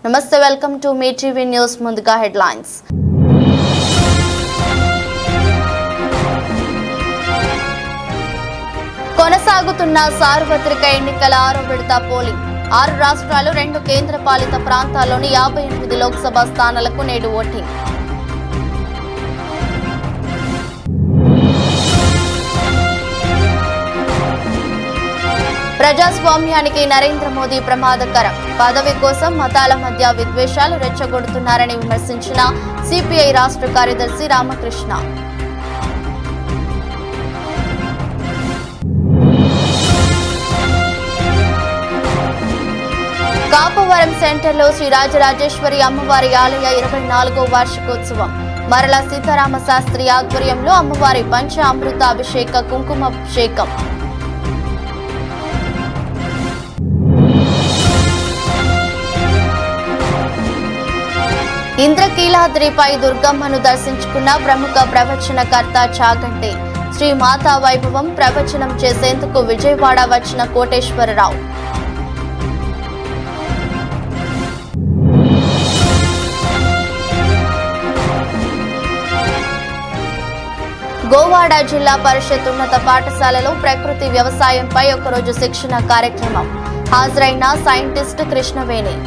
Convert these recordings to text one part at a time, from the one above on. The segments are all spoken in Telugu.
నమస్తే వెల్కమ్ టు మీ టీవీ న్యూస్ ముందుగా హెడ్లైన్స్ కొనసాగుతున్న సార్వత్రిక ఎన్నికల ఆరో విడత పోలింగ్ ఆరు రాష్ట్రాలు రెండు కేంద్ర పాలిత ప్రాంతాల్లోని యాభై ఎనిమిది లోక్సభ స్థానాలకు నేడు ఓటింగ్ ప్రజాస్వామ్యానికి నరేంద్ర మోదీ ప్రమాదకరం పదవి కోసం మతాల మధ్య విద్వేషాలు రెచ్చగొడుతున్నారని విమర్శించిన సిపిఐ రాష్ట్ర కార్యదర్శి రామకృష్ణ కాపవరం సెంటర్లో శ్రీ రాజరాజేశ్వరి అమ్మవారి ఆలయ ఇరవై నాలుగో వార్షికోత్సవం మరల సీతారామ శాస్త్రి ఆధ్వర్యంలో అమ్మవారి పంచ అమృత అభిషేక కుంకుమాభిషేకం ఇంద్రకీలాద్రిపై దుర్గమ్మను దర్శించుకున్న ప్రముఖ ప్రవచనకర్త చాగంటి శ్రీ మాతా వైభవం ప్రవచనం చేసేందుకు విజయవాడ వచ్చిన కోటేశ్వరరావు గోవాడ జిల్లా పరిషత్ ఉన్నత పాఠశాలలో ప్రకృతి వ్యవసాయంపై ఒకరోజు శిక్షణ కార్యక్రమం హాజరైన సైంటిస్ట్ కృష్ణవేణి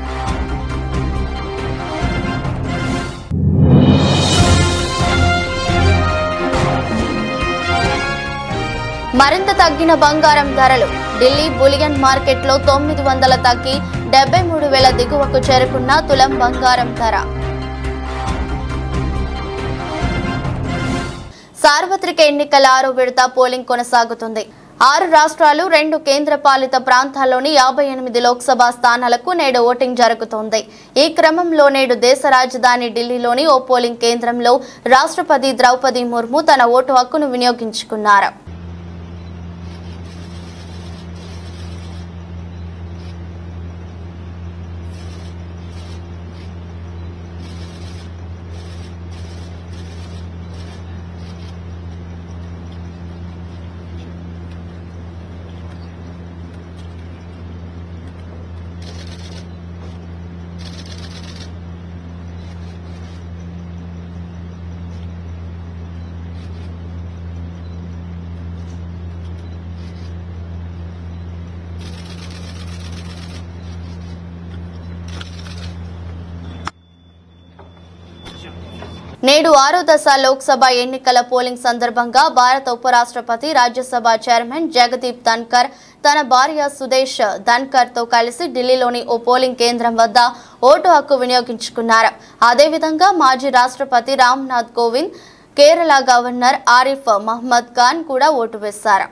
మరింత తగ్గిన బంగారం ధరలు ఢిల్లీ బులియన్ మార్కెట్లో తొమ్మిది వందల తగ్గి డెబ్బై మూడు వేల దిగువకు చేరుకున్న తులం బంగారం ధర సార్వత్రిక ఎన్నికల ఆరో విడత పోలింగ్ కొనసాగుతుంది ఆరు రాష్ట్రాలు రెండు కేంద్ర పాలిత ప్రాంతాల్లోని యాభై ఎనిమిది లోక్సభ స్థానాలకు నేడు ఓటింగ్ జరుగుతోంది ఈ క్రమంలో నేడు దేశ రాజధాని ఢిల్లీలోని ఓ పోలింగ్ కేంద్రంలో రాష్ట్రపతి ద్రౌపది ముర్ము తన ఓటు హక్కును వినియోగించుకున్నారు నేడు ఆరో దశ లోక్సభ ఎన్నికల పోలింగ్ సందర్భంగా భారత ఉపరాష్ట్రపతి రాజ్యసభ చైర్మన్ జగదీప్ ధన్కర్ తన భార్య సుదేశ్ ధన్కర్ తో కలిసి ఢిల్లీలోని ఓ పోలింగ్ కేంద్రం వద్ద ఓటు హక్కు వినియోగించుకున్నారు అదేవిధంగా మాజీ రాష్ట్రపతి రామ్నాథ్ కోవింద్ కేరళ గవర్నర్ ఆరిఫ్ మహ్మద్ ఖాన్ కూడా ఓటు వేశారు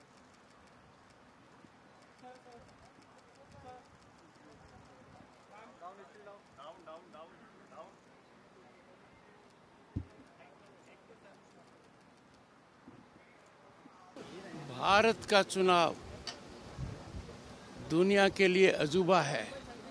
भारत का चुनाव दुनिया के लिए अजूबा है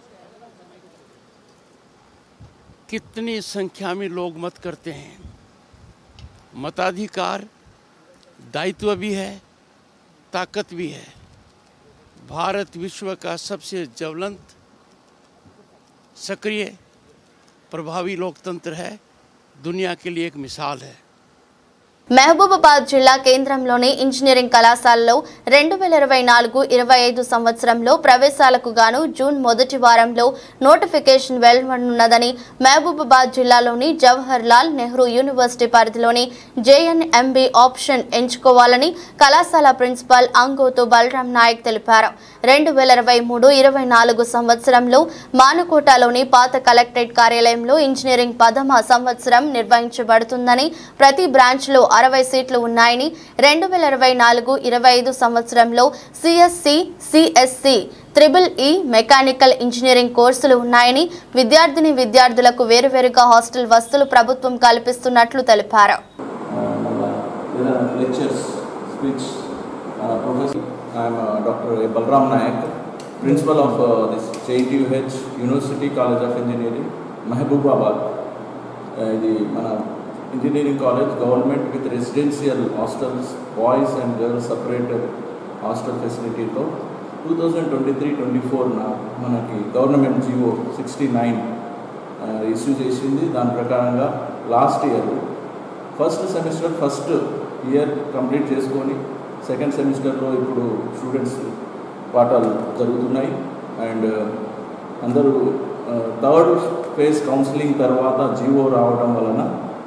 कितनी संख्या में लोग मत करते हैं मताधिकार दायित्व भी है ताकत भी है भारत विश्व का सबसे ज्वलंत सक्रिय प्रभावी लोकतंत्र है दुनिया के लिए एक मिसाल है మహబూబాబాద్ జిల్లా కేంద్రంలోని ఇంజనీరింగ్ కళాశాలలో రెండు వేల ఇరవై నాలుగు ఇరవై ఐదు సంవత్సరంలో ప్రవేశాలకు గాను జూన్ మొదటి వారంలో నోటిఫికేషన్ వెలువడనున్నదని మహబూబాబాద్ జిల్లాలోని జవహర్ లాల్ నెహ్రూ యూనివర్సిటీ పరిధిలోని జేఎన్ఎంబి ఆప్షన్ ఎంచుకోవాలని కళాశాల ప్రిన్సిపాల్ అంగోతు బలరాం నాయక్ తెలిపారు రెండు వేల ఇరవై మూడు ఇరవై నాలుగు సంవత్సరంలో మానుకోటలోని పాత కలెక్టరేట్ కార్యాలయంలో ఇంజనీరింగ్ పదమ సంవత్సరం నిర్వహించబడుతుందని ప్రతి బ్రాంచ్లో అరవై సీట్లు ఉన్నాయని రెండు వేల ఇరవై నాలుగు ఇరవై ఐదు సంవత్సరంలో CSE CSE triple E mechanical engineering కోర్సులు ఉన్నాయని విద్యార్థిని విద్యార్థులకు వేరువేరుగా హాస్టల్ వసతులు ప్రభుత్వం కల్పిస్తున్నట్లు తెలిపారు There are lectures, speech, uh, professor. I am uh, Dr. A. Balram Nayak, principal of uh, this JTUH University College of Engineering, Mahbubabad. Uh, ఇది మన engineering college government with residential hostels boys and girls separated hostel ఫెసిలిటీతో two thousand twenty three twenty ఫోర్న మనకి government GO sixty nine issue చేసింది దాని ప్రకారంగా last year first semester first year complete చేసుకొని సెకండ్ సెమిస్టర్లో ఇప్పుడు స్టూడెంట్స్ పాఠాలు జరుగుతున్నాయి అండ్ అందరూ థర్డ్ ఫేజ్ కౌన్సిలింగ్ తర్వాత జీవో రావడం వలన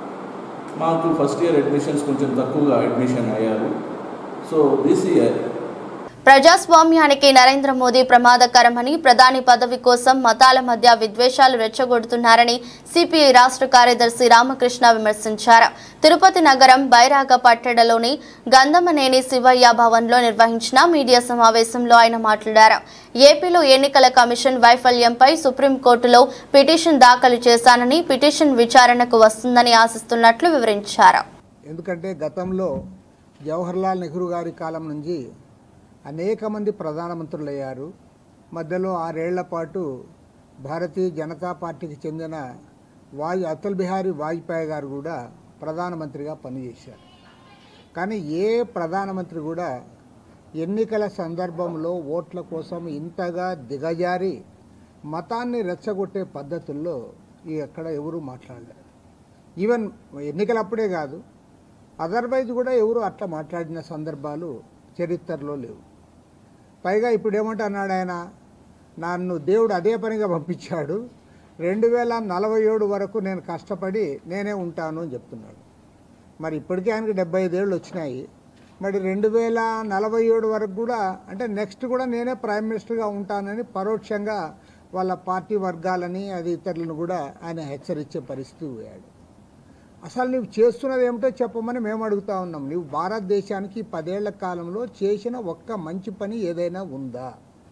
మాకు ఫస్ట్ ఇయర్ అడ్మిషన్స్ కొంచెం తక్కువగా అడ్మిషన్ అయ్యారు సో దిస్ ఇయర్ ప్రజాస్వామ్యానికి నరేంద్ర మోదీ ప్రమాదకరమని ప్రధాని పదవి కోసం మతాల మధ్య విద్వేషాలు రెచ్చగొడుతున్నారని సిపిఐ రాష్ట్ర కార్యదర్శి రామకృష్ణ విమర్శించారు తిరుపతి నగరం బైరాగ పట్టణలోని గంధమనేని శివయ్య భవన్లో నిర్వహించిన మీడియా సమావేశంలో ఆయన మాట్లాడారు ఏపీలో ఎన్నికల కమిషన్ వైఫల్యంపై సుప్రీంకోర్టులో పిటిషన్ దాఖలు చేశానని పిటిషన్ విచారణకు వస్తుందని ఆశిస్తున్నట్లు వివరించారు ఎందుకంటే గతంలో జవహర్లాల్ నెహ్రూ గారి కాలం నుంచి అనేక మంది ప్రధానమంత్రులు అయ్యారు మధ్యలో ఆరేళ్ల పాటు భారతీయ జనతా పార్టీకి చెందిన వాజ్ అటల్ బిహారీ వాజ్పేయి గారు కూడా ప్రధానమంత్రిగా పనిచేశారు కానీ ఏ ప్రధానమంత్రి కూడా ఎన్నికల సందర్భంలో ఓట్ల కోసం ఇంతగా దిగజారి మతాన్ని రెచ్చగొట్టే పద్ధతుల్లో ఈ ఎక్కడ ఎవరు మాట్లాడలేరు ఈవెన్ ఎన్నికలప్పుడే కాదు అదర్వైజ్ కూడా ఎవరు అట్లా మాట్లాడిన సందర్భాలు చరిత్రలో లేవు పైగా ఇప్పుడు ఏమంటున్నాడు ఆయన నన్ను దేవుడు అదే పనిగా పంపించాడు రెండు వేల నలభై ఏడు వరకు నేను కష్టపడి నేనే ఉంటాను అని చెప్తున్నాడు మరి ఇప్పటికే ఆయనకి డెబ్బై ఐదేళ్ళు వచ్చినాయి మరి రెండు వేల నలభై ఏడు వరకు కూడా అంటే నెక్స్ట్ కూడా నేనే ప్రైమ్ మినిస్టర్గా ఉంటానని పరోక్షంగా వాళ్ళ పార్టీ వర్గాలని అది ఇతరులను కూడా ఆయన హెచ్చరించే పరిస్థితి పోయాడు అసలు నువ్వు చేస్తున్నది ఏమిటో చెప్పమని మేము అడుగుతా ఉన్నాం నువ్వు భారతదేశానికి ఈ పదేళ్ల కాలంలో చేసిన ఒక్క మంచి పని ఏదైనా ఉందా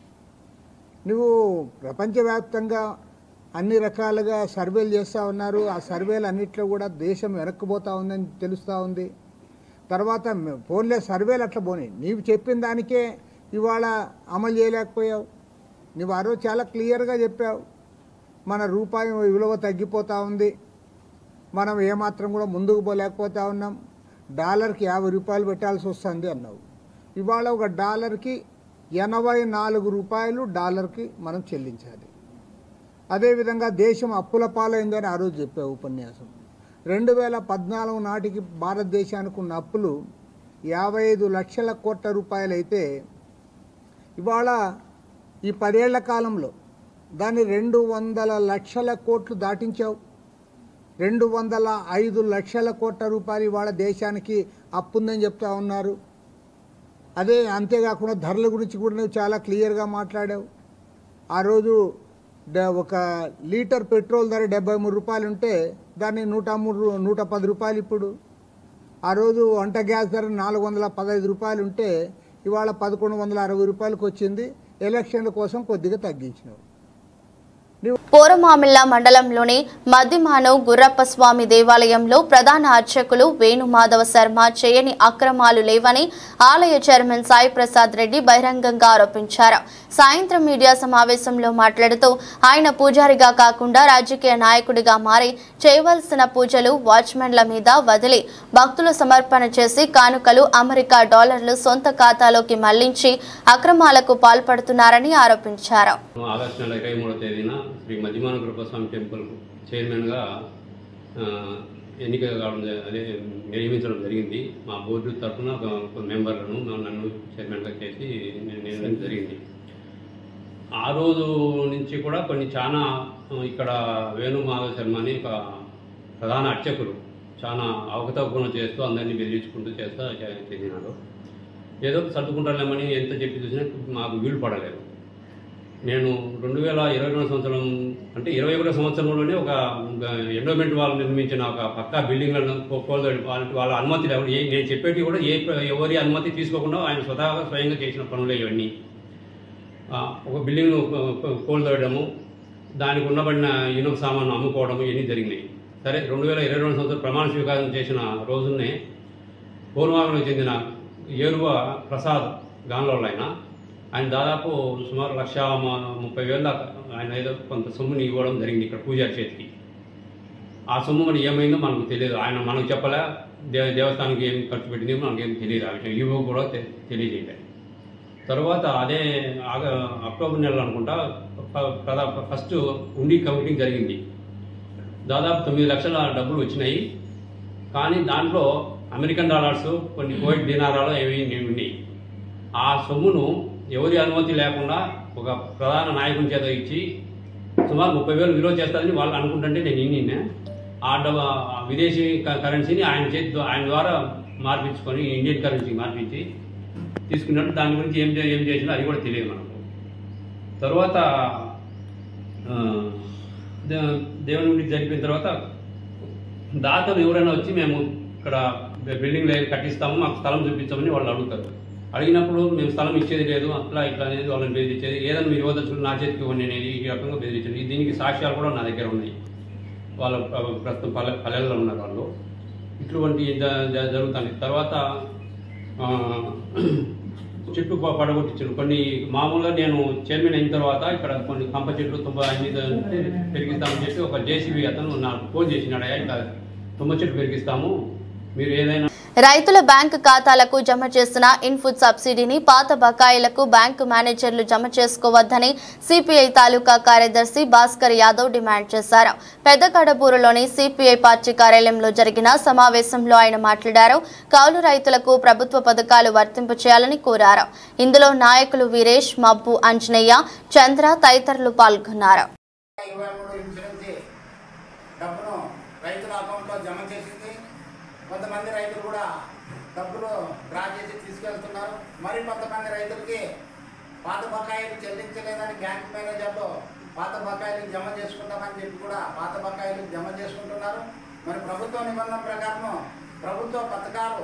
నువ్వు ప్రపంచవ్యాప్తంగా అన్ని రకాలుగా సర్వేలు చేస్తూ ఉన్నారు ఆ సర్వేలు అన్నిట్లో కూడా దేశం వెనక్కిపోతా ఉందని తెలుస్తూ ఉంది తర్వాత మ- ఫోన్లే సర్వేలు అట్లా పోనీ నీవు చెప్పిన దానికే ఇవాళ అమలు చేయలేకపోయావు నువ్వు ఆ రోజు చాలా క్లియర్గా చెప్పావు మన రూపాయి విలువ తగ్గిపోతూ ఉంది మనం ఏమాత్రం కూడా ముందుకు పోలేకపోతా ఉన్నాం డాలర్కి యాభై రూపాయలు పెట్టాల్సి వస్తుంది అన్నావు ఇవాళ ఒక డాలర్కి ఎనభై నాలుగు రూపాయలు డాలర్కి మనం చెల్లించాలి అదేవిధంగా దేశం అప్పుల పాలైందని ఆ రోజు చెప్పావు ఉపన్యాసం రెండు వేల పద్నాలుగు నాటికి భారతదేశానికి ఉన్న అప్పులు యాభై ఐదు లక్షల కోట్ల రూపాయలు అయితే ఇవాళ ఈ పదేళ్ల కాలంలో దాన్ని రెండు వందల లక్షల కోట్లు దాటించావు రెండు వందల ఐదు లక్షల కోట్ల రూపాయలు ఇవాళ దేశానికి అప్పు ఉందని చెప్తా ఉన్నారు అదే అంతేకాకుండా ధరల గురించి కూడా నువ్వు చాలా క్లియర్గా మాట్లాడావు ఆ రోజు డ- ఒక లీటర్ పెట్రోల్ ధర డెబ్బై మూడు రూపాయలు ఉంటే దాన్ని నూట మూడు నూట పది రూపాయలు ఇప్పుడు ఆ రోజు వంట గ్యాస్ ధర నాలుగు వందల పదహైదు రూపాయలు ఉంటే ఇవాళ పదకొండు వందల అరవై రూపాయలకు వచ్చింది ఎలక్షన్ల కోసం కొద్దిగా తగ్గించినావు పోరమామిళ్ళ మండలంలోని మద్దిమానవ్ గుర్రప్ప స్వామి దేవాలయంలో ప్రధాన అర్చకులు వేణుమాధవ శర్మ చేయని అక్రమాలు లేవని ఆలయ చైర్మన్ సాయి ప్రసాద్ రెడ్డి బహిరంగంగా ఆరోపించారు సాయంత్రం మీడియా సమావేశంలో మాట్లాడుతూ ఆయన పూజారిగా కాకుండా రాజకీయ నాయకుడిగా మారి చేయవలసిన పూజలు వాచ్మెన్ల మీద వదిలి భక్తులు సమర్పణ చేసి కానుకలు అమెరికా డాలర్లు సొంత ఖాతాలోకి మళ్లించి అక్రమాలకు పాల్పడుతున్నారని ఆరోపించారు ఆగస్టు నెల ఇరవై మూడో తేదీన శ్రీ మధ్యమాన కృపస్వామి టెంపుల్ చైర్మన్గా ఆ, ఎన్నిక కావడం జ- అదే నియమించడం జరిగింది మా బోర్డు తరఫున ఒక ఒక మెంబర్లను నా- నన్ను చైర్మన్గా చేసి నేను నియమించడం జరిగింది ఆ రోజు నుంచి కూడా కొన్ని చాలా ఆ, ఇక్కడ వేణు మాధవ శర్మ అని ఒక ప్రధాన అర్చకులు చాలా అవకతవకలు చేస్తూ అందరినీ బెదిరించుకుంటూ చేస్తూ చే- చెందినాడు ఏదో సర్దుకుంటాలేమని ఎంత చెప్పి చూసినా మాకు వీలు పడలేదు నేను రెండు వేల ఇరవై రెండు సంవత్సరం అంటే ఇరవై ఒకటో సంవత్సరంలోనే ఒక ఎండోమెంట్ వాళ్ళు నిర్మించిన ఒక పక్కా బిల్డింగ్లను కోల్దోడి వాళ్ళ వాళ్ళ అనుమతి లేకుండా ఏ నేను చెప్పేటి కూడా ఏ ప్ర- ఎవరి అనుమతి తీసుకోకుండా ఆయన స్వతహాగా స్వయంగా చేసిన పనులే ఇవన్నీ ఆ, ఒక బిల్డింగ్ను కోల్దోయడము దానికి ఉన్నబడిన ఇనుప సామాను అమ్ముకోవడము ఇవన్నీ జరిగినాయి సరే రెండు వేల ఇరవై రెండు సంవత్సరం ప్రమాణ స్వీకారం చేసిన రోజునే పూర్వాంగంలో చెందిన ఏరువ ప్రసాద్ గాన్లోళ్ళు ఆయన ఆయన దాదాపు సుమారు లక్ష మ- ముప్పై వేల దాకా ఆయన ఏదో కొంత సొమ్ముని ఇవ్వడం జరిగింది ఇక్కడ పూజారి చేతికి ఆ సొమ్ము మరి ఏమైందో మనకు తెలియదు ఆయన మనకు చెప్పలే దేవ దేవస్థానానికి ఏం ఖర్చు పెట్టింది మనకు ఏం తెలియదు ఆ విషయం ఇవ్వ కూడా తె- తెలియజేయలే తర్వాత అదే ఆగ- అక్టోబర్ నెలలో అనుకుంటా ఫ- ప్రధా- ఫస్ట్ ఉండి కౌంటింగ్ జరిగింది దాదాపు తొమ్మిది లక్షల డబ్బులు వచ్చినాయి కానీ దాంట్లో అమెరికన్ డాలర్స్ కొన్ని కోవిడ్ దినారాలు ఏవి ఉన్నాయి ఆ సొమ్మును ఎవరి అనుమతి లేకుండా ఒక ప్రధాన నాయకుని చేత ఇచ్చి సుమారు ముప్పై వేలు విలువ చేస్తారని వాళ్ళు అనుకుంటుంటే నేను ఇన్ని ఆ డబ్బు ఆ విదేశీ క- కరెన్సీని ఆయన చేతి ఆయన ద్వారా మార్పించుకొని ఇండియన్ కరెన్సీ మార్పించి తీసుకున్నట్టు దాని గురించి ఏం చే- ఏం చేసినా అది కూడా తెలియదు మనకు తర్వాత ఆ, దే- దేవుని గురించి జరిపిన తర్వాత దాతలు ఎవరైనా వచ్చి మేము ఇక్కడ బిల్డింగ్ లైన్ కట్టిస్తాము మాకు స్థలం చూపించమని వాళ్ళు అడుగుతారు అడిగినప్పుడు మేము స్థలం ఇచ్చేది లేదు అట్లా ఇట్లా అనేది వాళ్ళని బెదిరించేది ఏదైనా మీరు ఇవ్వదలుచుకుని నా చేతికి ఇవ్వండి అనేది ఈ రకంగా బెదిరించేది దీనికి సాక్ష్యాలు కూడా నా దగ్గర ఉన్నాయి వాళ్ళ ప్ర- ప్రస్తుతం పల్లె పల్లెల్లో ఉన్నారు వాళ్ళు ఇటువంటి జ- జ- జరుగుతుంది తర్వాత ఆ, చెట్లు ప- పడగొట్టించారు కొన్ని మామూలుగా నేను చైర్మన్ అయిన తర్వాత ఇక్కడ కొన్ని కంప చెట్లు తుమ్మ అన్ని పెరిగిస్తామని చెప్పి ఒక జేసీబీ అతను నాకు ఫోన్ చేసినాడు అయ్యా ఇట్లా తుమ్మ చెట్లు పెరిగిస్తాము మీరు ఏదైనా రైతుల బ్యాంకు ఖాతాలకు జమ చేసిన ఇన్పుట్ సబ్సిడీని పాత బకాయిలకు బ్యాంకు మేనేజర్లు జమ చేసుకోవద్దని సిపిఐ తాలూకా కార్యదర్శి భాస్కర్ యాదవ్ డిమాండ్ చేశారు పెద్ద కడబూరులోని సిపిఐ పార్టీ కార్యాలయంలో జరిగిన సమావేశంలో ఆయన మాట్లాడారు కౌలు రైతులకు ప్రభుత్వ పథకాలు వర్తింపు చేయాలని కోరారు ఇందులో నాయకులు వీరేష్ మబ్బు అంజనయ్య చంద్ర తదితరులు పాల్గొన్నారు ఇరవై మూడు ఇన్సూరెన్స్ డబ్బును రైతుల అకౌంట్లో జమ చేసింది కొంతమంది రైతులు కూడా డబ్బులు డ్రా చేసి తీసుకెళ్తున్నారు మరి కొంతమంది రైతులకి పాత బకాయిలు చెల్లించలేదని బ్యాంక్ మేనేజర్లు పాత బకాయిలు జమ చేసుకుంటామని చెప్పి కూడా పాత బకాయిలు జమ చేసుకుంటున్నారు మరి ప్రభుత్వ నిబంధన ప్రకారం ప్రభుత్వ పథకాలు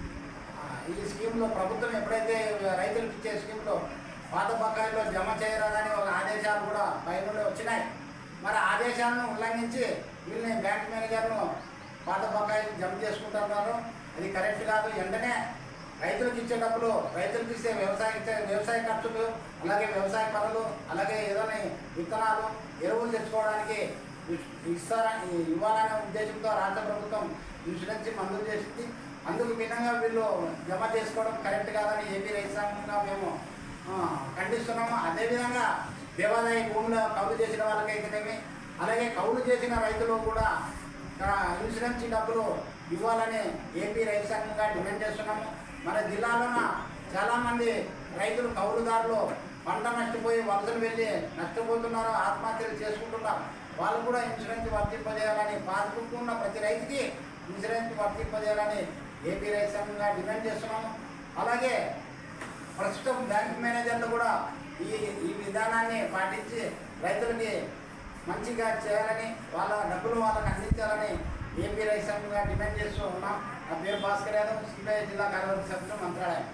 ఆ, ఈ స్కీమ్లో ప్రభుత్వం ఎప్పుడైతే రైతులకు ఇచ్చే స్కీమ్లో పాత బకాయిలో జమ చేయరాదని ఒక ఆదేశాలు కూడా పైనుండి వచ్చినాయి మరి ఆదేశాలను ఉల్లంఘించి వీళ్ళని బ్యాంక్ మేనేజర్ను పాత బకాయిలు జమ చేసుకుంటున్నారు అది కరెక్ట్ కాదు వెంటనే రైతులకు ఇచ్చే డబ్బులు రైతులకు ఇచ్చే వ్యవసాయ ఇచ్చే వ్యవసాయ ఖర్చులు అలాగే వ్యవసాయ పనులు అలాగే ఏదైనా విత్తనాలు ఎరువులు తెచ్చుకోవడానికి ఇస్- ఇస్తారని ఇవ్వాలనే ఉద్దేశంతో రాష్ట్ర ప్రభుత్వం ఇన్సూరెన్స్ మంజూరు చేసింది అందుకు భిన్నంగా వీళ్ళు జమ చేసుకోవడం కరెక్ట్ కాదని ఏపీ రైతాంగంగా మేము ఆ, ఖండిస్తున్నాము అదేవిధంగా దేవాదాయ భూములు కౌలు చేసిన వాళ్ళకైతేనేమి అలాగే కౌలు చేసిన రైతులు కూడా ఆ, ఇన్సూరెన్స్ డబ్బులు ఇవ్వాలని ఏపీ రైతు సంఘంగా డిమాండ్ చేస్తున్నాము మన జిల్లాలోన చాలామంది రైతులు కౌలుదారులు పంట నష్టపోయి వలసలు వెళ్ళి నష్టపోతున్నారు ఆత్మహత్యలు చేసుకుంటున్నారు వాళ్ళు కూడా ఇన్సూరెన్స్ వర్తింపజేయాలని బాధకుంటున్న ప్రతి రైతుకి ఇన్సూరెన్స్ వర్తింపజేయాలని ఏపీ రైతు సంఘంగా డిమాండ్ చేస్తున్నాము అలాగే ప్రస్తుతం బ్యాంక్ మేనేజర్లు కూడా ఈ ఈ విధానాన్ని పాటించి రైతులకి మంచిగా చేయాలని వాళ్ళ డబ్బులు వాళ్ళకి అందించాలని ఏపీ రైతు సంఘంగా డిమాండ్ చేస్తూ ఉన్నాం నా పేరు భాస్కర్ యాదవ్ సిపిఐ జిల్లా కార్యవర్గ సభ్యులు మంత్రాలయం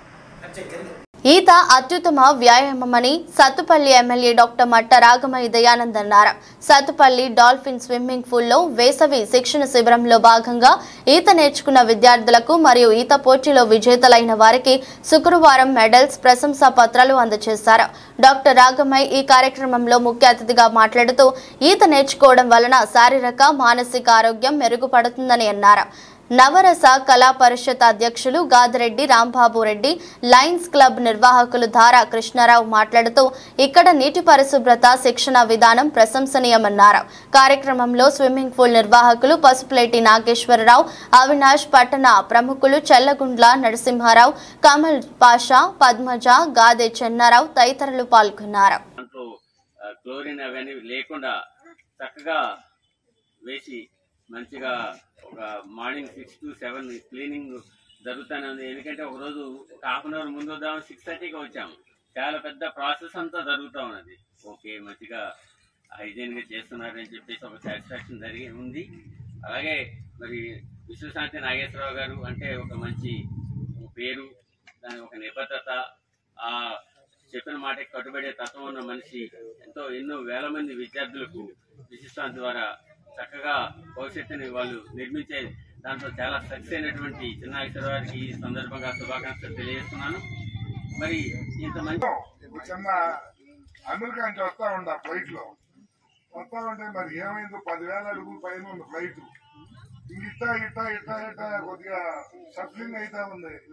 ఈత అత్యుత్తమ వ్యాయామమని సత్తుపల్లి ఎమ్మెల్యే డాక్టర్ మట్ట రాగమయ్య దయానంద్ అన్నారు సత్తుపల్లి డాల్ఫిన్ స్విమ్మింగ్ పూల్లో వేసవి శిక్షణ శిబిరంలో భాగంగా ఈత నేర్చుకున్న విద్యార్థులకు మరియు ఈత పోటీలో విజేతలైన వారికి శుక్రవారం మెడల్స్ ప్రశంసా పత్రాలు అందజేశారు డాక్టర్ రాగమయ్య ఈ కార్యక్రమంలో ముఖ్య అతిథిగా మాట్లాడుతూ ఈత నేర్చుకోవడం వలన శారీరక మానసిక ఆరోగ్యం మెరుగుపడుతుందని అన్నారు నవరస కళా పరిషత్ అధ్యక్షులు గాదిరెడ్డి రాంబాబు రెడ్డి లయన్స్ క్లబ్ నిర్వాహకులు ధారా కృష్ణారావు మాట్లాడుతూ ఇక్కడ నీటి పరిశుభ్రత శిక్షణ విధానం ప్రశంసనీయమన్నారు కార్యక్రమంలో స్విమ్మింగ్ పూల్ నిర్వాహకులు పసుపులేటి నాగేశ్వరరావు అవినాష్ పట్టణ ప్రముఖులు చెల్లగుండ్ల నరసింహారావు కమల్ పాషా పద్మజ గాదే చెన్నారావు తదితరులు పాల్గొన్నారు దాంట్లో ఆ, క్లోరిన్ అవన్నీ లేకుండా చక్కగా వేసి మంచిగా ఒక morning six to seven cleaning జరుగుతూనే ఉంది ఎందుకంటే ఒక రోజు ఒక హాఫ్ అన్ అవర్ ముందు వద్దాం సిక్స్ థర్టీకి వచ్చాము చాలా పెద్ద ప్రాసెస్ అంతా జరుగుతూ ఉన్నది ఓకే మంచిగా హైజీన్ గా చేస్తున్నారని చెప్పేసి ఒక సాటిస్ఫాక్షన్ జరిగి ఉంది అలాగే మరి విశ్వశాంతి నాగేశ్వరరావు గారు అంటే ఒక మంచి పేరు దాని ఒక నిబద్ధత ఆ చెప్పిన మాటకి కట్టుబడే తత్వం ఉన్న మనిషి ఎంతో ఎన్నో వేల మంది విద్యార్థులకు విశిష్టాంతి ద్వారా చక్కగా భవిష్యత్తుని వాళ్ళు నిర్మించే దాంట్లో చాలా సక్సెస్ అయినటువంటి చిన్నాగేశ్వర గారికి ఈ సందర్భంగా శుభాకాంక్షలు తెలియజేస్తున్నాను మరి ఇంత మంచి ఇప్పుడు చిన్న అమెరికా నుంచి వస్తా ఉండ ఫ్లైట్ లో వస్తా ఉంటే మరి ఏమైందో పదివేల అడుగులు పైన ఉంది ఫ్లైట్ ఇంక ఇట్టా ఇట్టా ఇట్టా ఇట్టా కొద్దిగా సఫరింగ్ అయితే ఉంది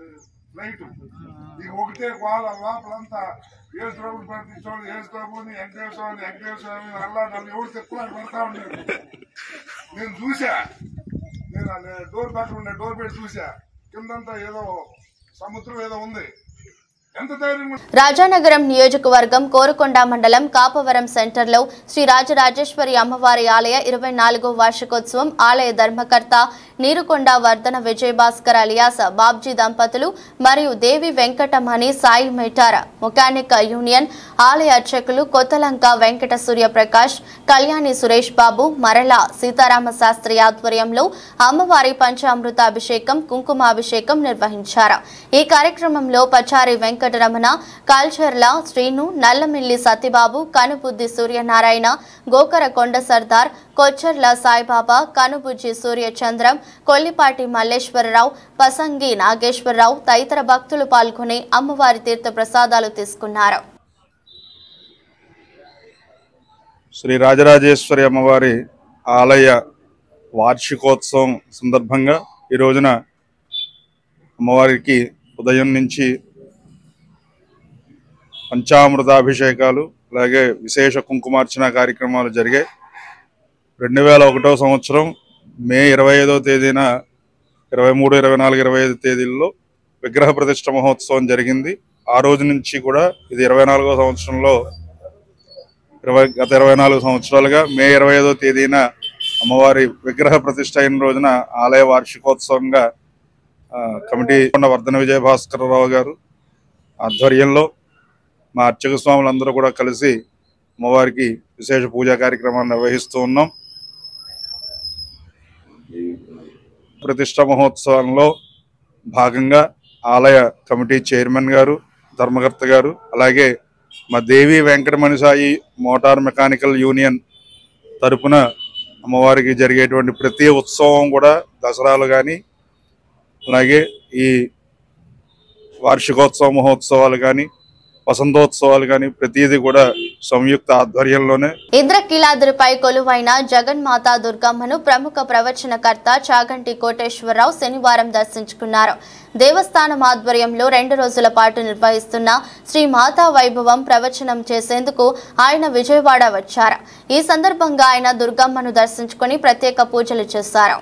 లైట్ ఈ ఒకటే గోళ లోపలంతా ఏసు ప్రభుని ప్రార్థించోళ్ళు ఏసు ప్రభుని వెంకటేశ్వర స్వామి వెంకటేశ్వర స్వామి అల్లా నన్ను ఎవరు చెప్పుకోవాలి పడతా ఉన్నాడు నేను చూసా నేను ఆ డోర్ పక్కన ఉండే డోర్ పెట్టి చూసా కిందంతా ఏదో సముద్రం ఏదో ఉంది ఎంత ధైర్యం ఉంటే రాజానగరం నియోజకవర్గం కోరుకొండ మండలం కాపవరం సెంటర్లో శ్రీ రాజరాజేశ్వరి అమ్మవారి ఆలయ ఇరవై నాలుగో వార్షికోత్సవం ఆలయ ధర్మకర్త నీరుకొండ వర్ధన విజయభాస్కర్ అలియాస బాబ్జీ దంపతులు మరియు Devi Venkatamani Sai motor mechanic union ఆలయ అర్చకులు కొత్తలంక వెంకట సూర్యప్రకాష్ కళ్యాణి సురేష్ బాబు మరల సీతారామ శాస్త్రి ఆధ్వర్యంలో అమ్మవారి పంచామృత అభిషేకం కుంకుమాభిషేకం నిర్వహించారు ఈ కార్యక్రమంలో పచారి వెంకటరమణ కాల్చర్ల శ్రీను నల్లమిల్లి సత్యబాబు కనుబుద్ది సూర్యనారాయణ గోకర కొండ సర్దార్ కొచ్చర్ల సాయిబాబా కనుబుజ్జి సూర్యచంద్రం కొల్లిపాటి మల్లేశ్వరరావు పసంగి నాగేశ్వరరావు తదితర భక్తులు పాల్గొని అమ్మవారి తీర్థ ప్రసాదాలు తీసుకున్నారు శ్రీ రాజరాజేశ్వరి అమ్మవారి ఆలయ వార్షికోత్సవం సందర్భంగా ఈ రోజున అమ్మవారికి ఉదయం నుంచి పంచామృతాభిషేకాలు అలాగే విశేష కుంకుమార్చన కార్యక్రమాలు జరిగాయి రెండు వేల ఒకటో సంవత్సరం మే ఇరవై ఐదో తేదీన ఇరవై మూడు ఇరవై నాలుగు ఇరవై ఐదు తేదీల్లో విగ్రహ ప్రతిష్ట మహోత్సవం జరిగింది ఆ రోజు నుంచి కూడా ఇది ఇరవై నాలుగో సంవత్సరంలో ఇరవై గత ఇరవై నాలుగు సంవత్సరాలుగా మే ఇరవై ఐదో తేదీన అమ్మవారి విగ్రహ ప్రతిష్ట అయిన రోజున ఆలయ వార్షికోత్సవంగా ఆ, కమిటీ కొండ వర్ధన విజయ భాస్కరరావు గారు ఆధ్వర్యంలో మా అర్చక స్వాములందరూ కూడా కలిసి అమ్మవారికి విశేష పూజా కార్యక్రమాన్ని నిర్వహిస్తూ ఉన్నాం ప్రతిష్ట మహోత్సవంలో భాగంగా ఆలయ కమిటీ చైర్మన్ గారు ధర్మకర్త గారు అలాగే మా Devi Venkatamani Sai motor mechanical union తరపున అమ్మవారికి జరిగేటువంటి ప్రతి ఉత్సవం కూడా దసరాలు కానీ అలాగే ఈ వార్షికోత్సవ మహోత్సవాలు కానీ వసంతోత్సవాలు కానీ ప్రతిదీ కూడా సంయుక్త ఆధ్వర్యంలోనే ఇంద్రకీలాద్రిపై కొలువైన జగన్మాత దుర్గమ్మను ప్రముఖ ప్రవచనకర్త చాగంటి కోటేశ్వరరావు శనివారం దర్శించుకున్నారు దేవస్థానం ఆధ్వర్యంలో రెండు రోజుల పాటు నిర్వహిస్తున్న శ్రీ మాతా వైభవం ప్రవచనం చేసేందుకు ఆయన విజయవాడ వచ్చారు ఈ సందర్భంగా ఆయన దుర్గమ్మను దర్శించుకుని ప్రత్యేక పూజలు చేశారు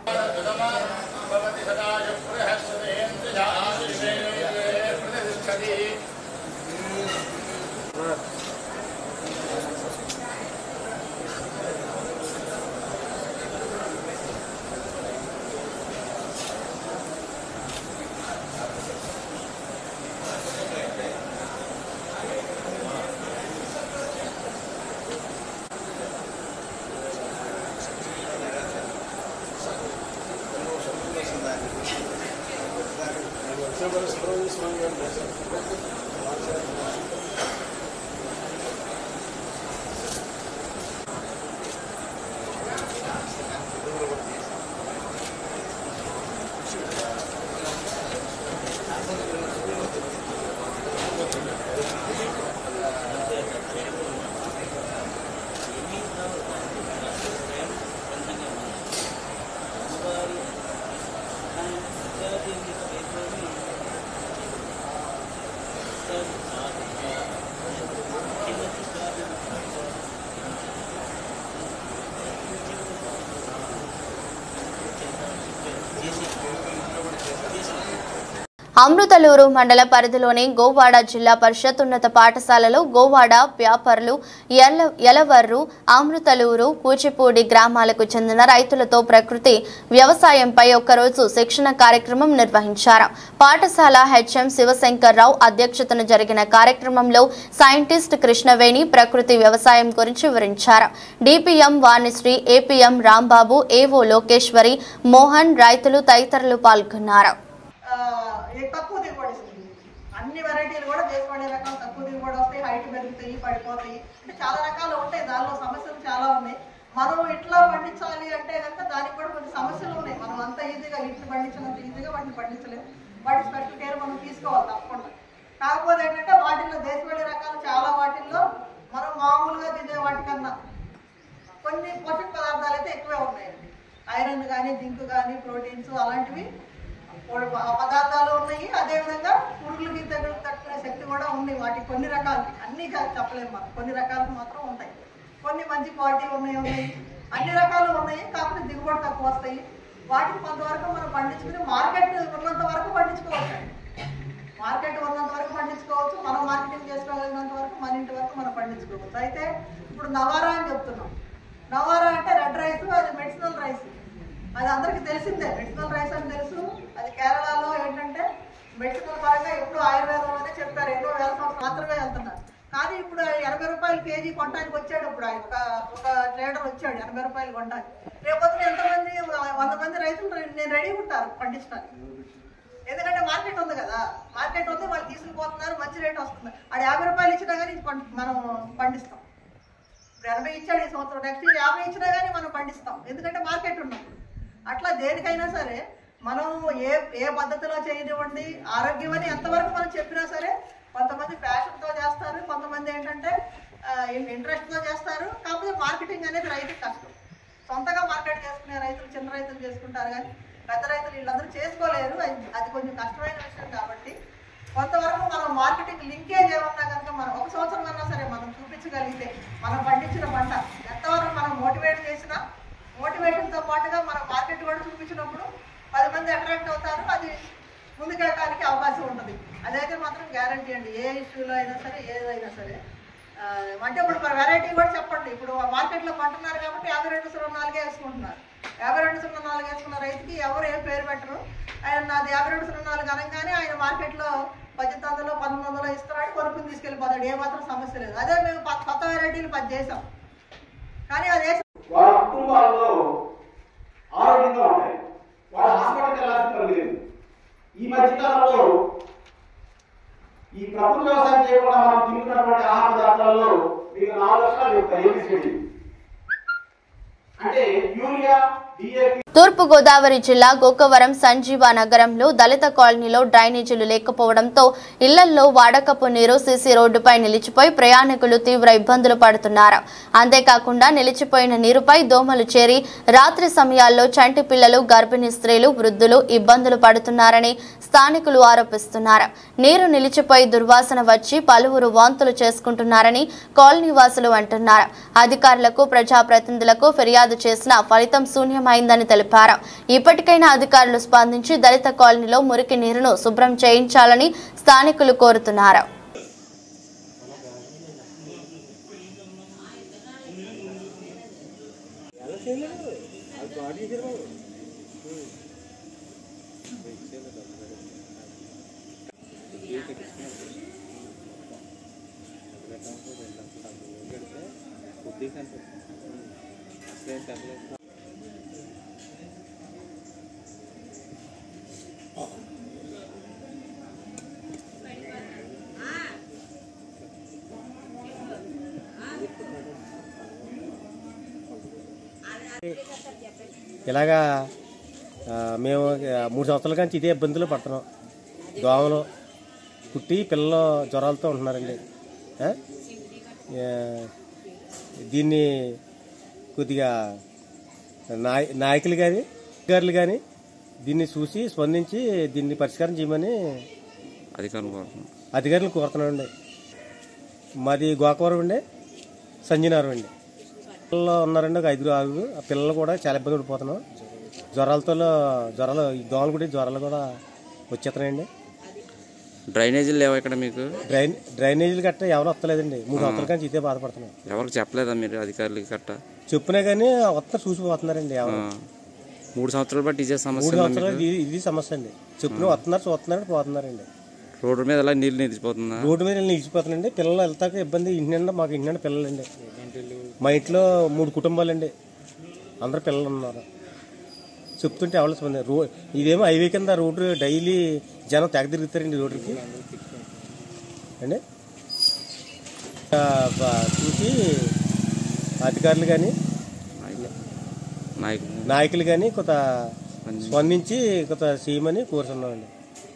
అమృతలూరు మండల పరిధిలోని గోవాడ జిల్లా పరిషత్ ఉన్నత పాఠశాలలో గోవాడ వ్యాపారులు ఎల ఎలవర్రు అమృతలూరు కూచిపూడి గ్రామాలకు చెందిన రైతులతో ప్రకృతి వ్యవసాయంపై ఒక్కరోజు శిక్షణ కార్యక్రమం నిర్వహించారు పాఠశాల హెచ్ఎం శివశంకర్రావు అధ్యక్షతన జరిగిన కార్యక్రమంలో సైంటిస్ట్ కృష్ణవేణి ప్రకృతి వ్యవసాయం గురించి వివరించారు డిపిఎం వాణిశ్రీ ఏపీఎం రాంబాబు ఏవో లోకేశ్వరి మోహన్ రైతులు తదితరులు పాల్గొన్నారు ఆ, ఏ తక్కువ దిగుబడి వస్తుంది అన్ని వెరైటీలు కూడా దేశవాళీ రకాలు తక్కువ దిగుబడి వస్తాయి హైట్ పెరుగుతాయి పడిపోతాయి అంటే చాలా రకాలు ఉంటాయి దానిలో సమస్యలు చాలా ఉన్నాయి మనం ఇట్లా పండించాలి అంటే కనుక దానికి కూడా కొన్ని సమస్యలు ఉన్నాయి మనం అంత ఈజీగా ఇట్లు పండించినంత ఈజీగా వాటిని పండించలేము వాటి స్పెషల్ కేర్ మనం తీసుకోవాలి తప్పకుండా కాకపోతే ఏంటంటే వాటిల్లో దేశవాళీ రకాలు చాలా వాటిల్లో మనం మామూలుగా తినే వాటికన్నా కొన్ని పోషక పదార్థాలు అయితే ఎక్కువే ఉన్నాయండి ఐరన్ కానీ జింక్ కానీ ప్రోటీన్స్ అలాంటివి ప- పదార్థాలు ఉన్నాయి అదేవిధంగా పురుగులకి తెగులు తట్టుకునే శక్తి కూడా ఉంది వాటికి కొన్ని రకాలు అన్ని కా- చెప్పలేము మనం కొన్ని రకాలు మాత్రం ఉంటాయి కొన్ని మంచి క్వాలిటీ ఉన్నాయి ఉన్నాయి అన్ని రకాలు ఉన్నాయి కాకపోతే దిగుబడి తక్కువ వస్తాయి వాటిని కొంతవరకు మనం పండించుకుని మార్కెట్ ఉన్నంత వరకు పండించుకోవచ్చు మార్కెట్ ఉన్నంత వరకు పండించుకోవచ్చు మనం మార్కెటింగ్ చేసుకోగలిగినంత వరకు మన ఇంటి వరకు మనం పండించుకోవచ్చు అయితే ఇప్పుడు నవారా అని చెప్తున్నాం నవారా అంటే రెడ్ రైస్ అది మెడిసినల్ రైస్ అది అందరికీ తెలిసిందే మెడిసినల్ రైస్ అని తెలుసు అది కేరళలో ఏంటంటే మెడిసినల్ పరంగా ఎప్పుడు ఆయుర్వేదంలోనే చెప్పారు ఎన్నో వేల సంవత్సరాలు మాత్రమే వెళ్తున్నారు కానీ ఇప్పుడు ఎనభై రూపాయలు కేజీ కొనడానికి వచ్చాడు ఇప్పుడు ఆయన ఒక ఒక ట్రేడర్ వచ్చాడు ఎనభై రూపాయలు కొనడానికి రేపొద్దున ఎంతమంది వంద మంది రైతులు నేను రెడీ ఉంటారు పండించడానికి ఎందుకంటే మార్కెట్ ఉంది కదా మార్కెట్ ఉంది వాళ్ళు తీసుకుపోతున్నారు మంచి రేట్ వస్తుంది ఆడ యాభై రూపాయలు ఇచ్చినా కానీ ఇది పం- మనం పండిస్తాం ఇప్పుడు ఎనభై ఇచ్చాడు ఈ సంవత్సరం నెక్స్ట్ ఇయర్ యాభై ఇచ్చినా కానీ మనం పండిస్తాం ఎందుకంటే మార్కెట్ ఉన్నప్పుడు అట్లా దేనికైనా సరే మనం ఏ ఏ పద్ధతిలో చేయనివ్వండి ఆరోగ్యం అని ఎంతవరకు మనం చెప్పినా సరే కొంతమంది ఫ్యాషన్తో చేస్తారు కొంతమంది ఏంటంటే ఇంట్రెస్ట్తో చేస్తారు కాకపోతే మార్కెటింగ్ అనేది రైతుకి కష్టం సొంతగా మార్కెట్ చేసుకునే రైతులు చిన్న రైతులు చేసుకుంటారు కానీ పెద్ద రైతులు వీళ్ళందరూ చేసుకోలేరు అది- అది కొంచెం కష్టమైన విషయం కాబట్టి కొంతవరకు మనం మార్కెటింగ్ లింకేజ్ ఏమన్నా కనుక మనం ఒక సంవత్సరం అన్నా సరే మనం చూపించగలిగితే మనం పండించిన పంట ఎంతవరకు మనం మోటివేట్ చేసినా మోటివేషన్తో పాటుగా మనం మార్కెట్ కూడా చూపించినప్పుడు పది మంది అట్రాక్ట్ అవుతారు అది ముందుకెళ్ళడానికి అవకాశం ఉంటుంది అదైతే మాత్రం గ్యారంటీ అండి ఏ ఇష్యూలో అయినా సరే ఏదైనా సరే ఆ, అంటే ఇప్పుడు మన వెరైటీ కూడా చెప్పండి ఇప్పుడు మార్కెట్లో కొంటున్నారు కాబట్టి యాభై రెండు సున్నా నాలుగే వేసుకుంటున్నారు యాభై రెండు సున్నా నాలుగు వేసుకున్న రైతుకి ఎవరు ఏం పేరు పెట్టరు ఆయన నాది యాభై రెండు సున్నా నాలుగు అనగానే ఆయన మార్కెట్లో పద్దెనిమిది వందలు పంతొమ్మిది వందలు ఇస్తున్నాడు కొనుక్కుని తీసుకెళ్ళిపోతాడు ఏమాత్రం సమస్య లేదు అదే మేము కొత్త కొత్త వెరైటీలు పది చేసాం కానీ అది వేసి వాళ్ళ కుటుంబాల్లో ఆరోగ్యంగా ఉంటాయి వాళ్ళ హాస్పిటల్కి వెళ్ళాల్సిన పని లేదు ఈ మధ్యకాలంలో ఈ ప్రకృతి వ్యవసాయం చేయకుండా మనం తింటున్నటువంటి ఆహార పదార్థాల్లో మీకు నాలుగు లక్షలు చెప్తాయి ఏబిసిడి అంటే యూరియా డిఏపి తూర్పుగోదావరి జిల్లా గోకవరం సంజీవ నగరంలో దళిత కాలనీలో డ్రైనేజీలు లేకపోవడంతో ఇళ్లల్లో వాడకపు నీరు సీసీ రోడ్డుపై నిలిచిపోయి ప్రయాణికులు తీవ్ర ఇబ్బందులు పడుతున్నారు అంతేకాకుండా నిలిచిపోయిన నీరుపై దోమలు చేరి రాత్రి సమయాల్లో చంటి పిల్లలు గర్భిణీ స్త్రీలు వృద్ధులు ఇబ్బందులు పడుతున్నారని స్థానికులు ఆరోపిస్తున్నారు నీరు నిలిచిపోయి దుర్వాసన వచ్చి పలువురు వాంతులు చేసుకుంటున్నారని కాలనీ వాసులు అంటున్నారు అధికారులకు ప్రజాప్రతినిధులకు ఫిర్యాదు చేసినా ఫలితం శూన్యమైందని తెలిపారు ఇప్పటికైనా అధికారులు స్పందించి దళిత కాలనీలో మురికి నీరును శుభ్రం చేయించాలని స్థానికులు కోరుతున్నారు ఇలాగా ఆ, మేము ఆ, మూడు సంవత్సరాల నుంచి ఇదే ఇబ్బందులు పడుతున్నాం దోమలు పుట్టి పిల్లలు జ్వరాలతో ఉంటున్నారండి ఆ? ఆ, దీన్ని కొద్దిగా నాయ నాయకులు కానీ అధికారులు కానీ దీన్ని చూసి స్పందించి దీన్ని పరిష్కారం చేయమని అధికారులు కోరుతున్నాం అధికారులు కోరుతున్నామండి మాది గోకవరం అండి సంజయనగరం అండి పిల్లలు ఉన్నారండి ఒక ఐదుగురు ఆరుగురు ఆ పిల్లలు కూడా చాలా ఇబ్బంది పడిపోతున్నాం జ్వరాలతో జ్వరాలు ఈ దోమలు కూడా జ్వరాలు కూడా వచ్చేస్తున్నాయండి డ్రైనేజీలు లేవా ఇక్కడ మీకు డ్రైన్ డ్రైనేజీలు గట్ట ఎవరు వస్తలేదండి మూడు సంవత్సరాల నుంచి ఇదే బాధపడుతున్నాం ఎవరికి చెప్పలేదా మీరు అధికారులకి కట్ట చెప్పినా కానీ వస్తా చూసిపోతున్నారండి ఎవరు మూడు సంవత్సరాలు బట్టి ఇదే సమస్య మూడు ఉందా సంవత్సరాలు మీకు? ఇది ఇది సమస్య అండి చెప్పిన వస్తున్నారు చూస్తున్నారు పోతున్నారండి రోడ్డు మీద అలా నీళ్ళు నిలిచిపోతుందా రోడ్డు మీద నిలిచిపోతున్నాండి పిల్లలు వెళ్తాక ఇబ్బంది ఇంటి నిండా మాకు ఇంటి నిండా పిల్లలండి మా ఇంట్లో మూడు కుటుంబాలండి అందరు పిల్లలు ఉన్నారు చెప్తుంటే ఎవరు స్పంది రో ఇదేమో హైవే కింద రోడ్డు డైలీ జనం తెగ తిరుగుతారండి రోడ్డుకి అండి ఆ, బా- చూసి అధికారులు కానీ నాయకులు నాయకులు కానీ కొంత స్పందించి కొంత చేయమని కోరుతున్నామండి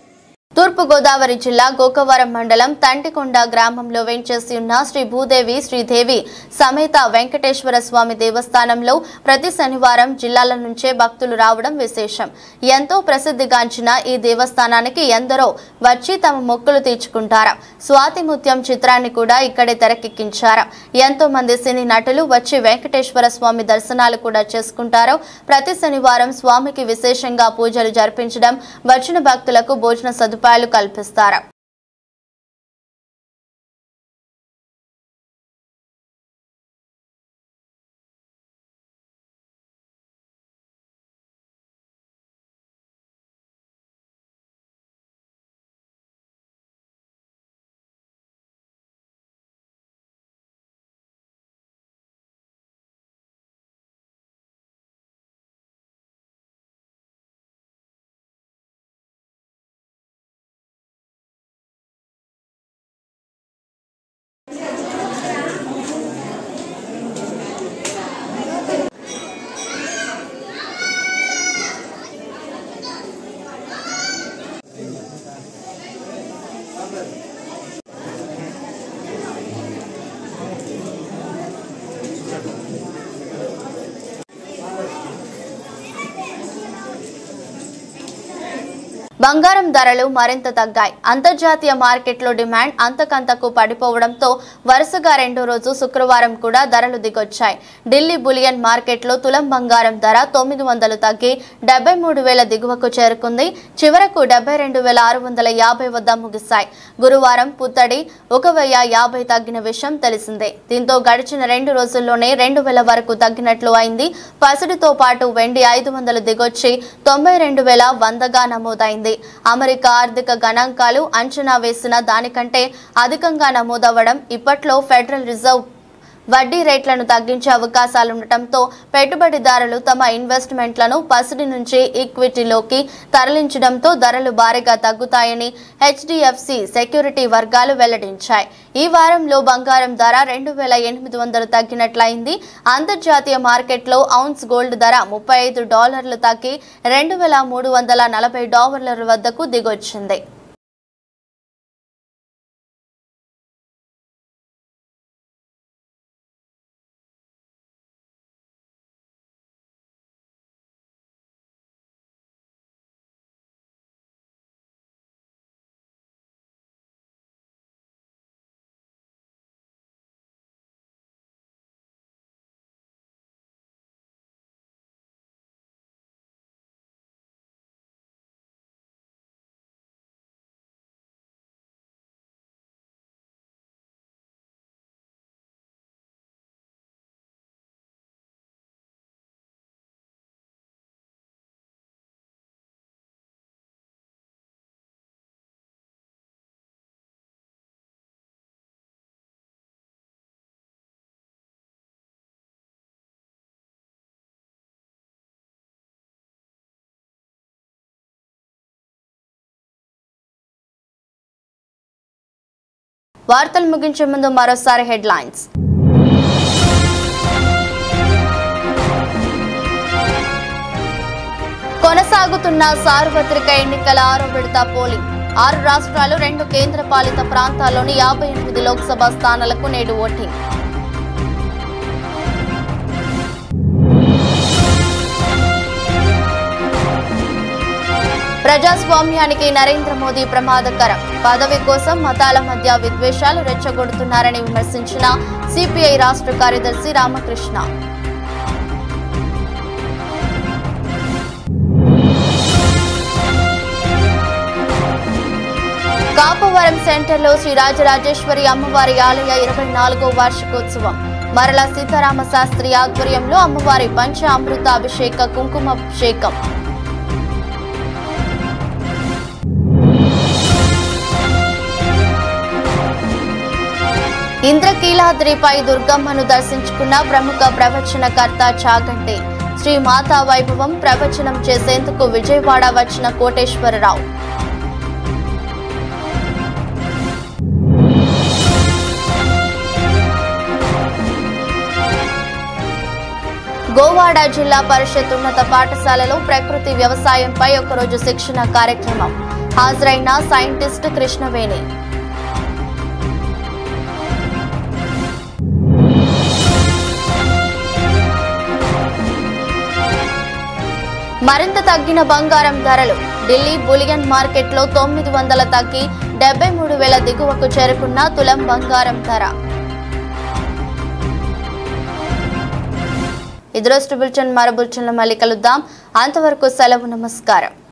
తూర్పుగోదావరి జిల్లా గోకవరం మండలం తంటికొండ గ్రామంలో వెంచేసి ఉన్న శ్రీ భూదేవి శ్రీదేవి సమేత వెంకటేశ్వర స్వామి దేవస్థానంలో ప్రతి శనివారం జిల్లాల నుంచే భక్తులు రావడం విశేషం ఎంతో ప్రసిద్ధిగాంచిన ఈ దేవస్థానానికి ఎందరో వచ్చి తమ మొక్కులు తీర్చుకుంటారు స్వాతి ముత్యం చిత్రాన్ని కూడా ఇక్కడే తెరకెక్కించారు ఎంతో మంది సినీ నటులు వచ్చి వెంకటేశ్వర స్వామి దర్శనాలు కూడా చేసుకుంటారు ప్రతి శనివారం స్వామికి విశేషంగా పూజలు జరిపించడం వచ్చిన భక్తులకు భోజన సదుపాయాలు కల్పిస్తారు బంగారం ధరలు మరింత తగ్గాయి అంతర్జాతీయ మార్కెట్లో డిమాండ్ అంతకంతకు పడిపోవడంతో వరుసగా రెండో రోజు శుక్రవారం కూడా ధరలు దిగొచ్చాయి ఢిల్లీ బులియన్ మార్కెట్లో తులం బంగారం ధర తొమ్మిది వందలు తగ్గి డెబ్బై మూడు వేల దిగువకు చేరుకుంది చివరకు డెబ్బై రెండు వేల ఆరు వందల యాభై వద్ద ముగిశాయి గురువారం పుత్తడి ఒక వెయ్యి యాభై తగ్గిన విషయం తెలిసిందే దీంతో గడిచిన రెండు రోజుల్లోనే రెండు వేల వరకు తగ్గినట్లు అయింది పసిడితో పాటు వెండి ఐదు వందలు దిగొచ్చి తొంభై రెండు వేల వందగా నమోదైంది అమెరికా ఆర్థిక గణాంకాలు అంచనా వేసిన దానికంటే అధికంగా నమోదవ్వడం ఇప్పట్లో ఫెడరల్ రిజర్వ్ వడ్డీ రేట్లను తగ్గించే అవకాశాలుండటంతో పెట్టుబడిదారులు తమ ఇన్వెస్ట్మెంట్లను పసిడి నుంచి ఈక్విటీలోకి తరలించడంతో ధరలు భారీగా తగ్గుతాయని హెచ్డిఎఫ్సి సెక్యూరిటీ వర్గాలు వెల్లడించాయి ఈ వారంలో బంగారం ధర రెండు వేల ఎనిమిది వందలు తగ్గినట్లయింది అంతర్జాతీయ మార్కెట్లో ఔన్స్ గోల్డ్ ధర ముప్పై ఐదు డాలర్లు తగ్గి రెండు వేల మూడు వందల నలభై డాలర్ల వద్దకు దిగొచ్చింది వార్తలు ముగించే ముందు మరోసారి హెడ్లైన్స్ కొనసాగుతున్న సార్వత్రిక ఎన్నికల ఆరో విడత పోలింగ్ ఆరు రాష్ట్రాలు రెండు కేంద్ర పాలిత ప్రాంతాల్లోని యాభై ఎనిమిది లోక్సభ స్థానాలకు నేడు ఓటింగ్ ప్రజాస్వామ్యానికి నరేంద్ర మోదీ ప్రమాదకరం పదవి కోసం మతాల మధ్య విద్వేషాలు రెచ్చగొడుతున్నారని విమర్శించిన సిపిఐ రాష్ట్ర కార్యదర్శి రామకృష్ణ కాపవరం సెంటర్లో శ్రీ రాజరాజేశ్వరి అమ్మవారి ఆలయ ఇరవై నాలుగో వార్షికోత్సవం మరల సీతారామ శాస్త్రి ఆధ్వర్యంలో అమ్మవారి పంచ అమృత అభిషేక కుంకుమాభిషేకం ఇంద్రకీలాద్రిపై దుర్గమ్మను దర్శించుకున్న ప్రముఖ ప్రవచనకర్త చాగంటి శ్రీ మాతా వైభవం ప్రవచనం చేసేందుకు విజయవాడ వచ్చిన కోటేశ్వరరావు గోవాడ జిల్లా పరిషత్ ఉన్నత పాఠశాలలో ప్రకృతి వ్యవసాయంపై ఒకరోజు శిక్షణ కార్యక్రమం హాజరైన సైంటిస్ట్ కృష్ణవేణి మరింత తగ్గిన బంగారం ధరలు ఢిల్లీ బులియన్ మార్కెట్లో తొమ్మిది వందల తగ్గి డెబ్బై మూడు వేల దిగువకు చేరుకున్న తులం బంగారం ధర ఇదిరోజు బులెటిన్ మరో బులెటిన్లో మళ్ళీ కలుద్దాం అంతవరకు సెలవు నమస్కారం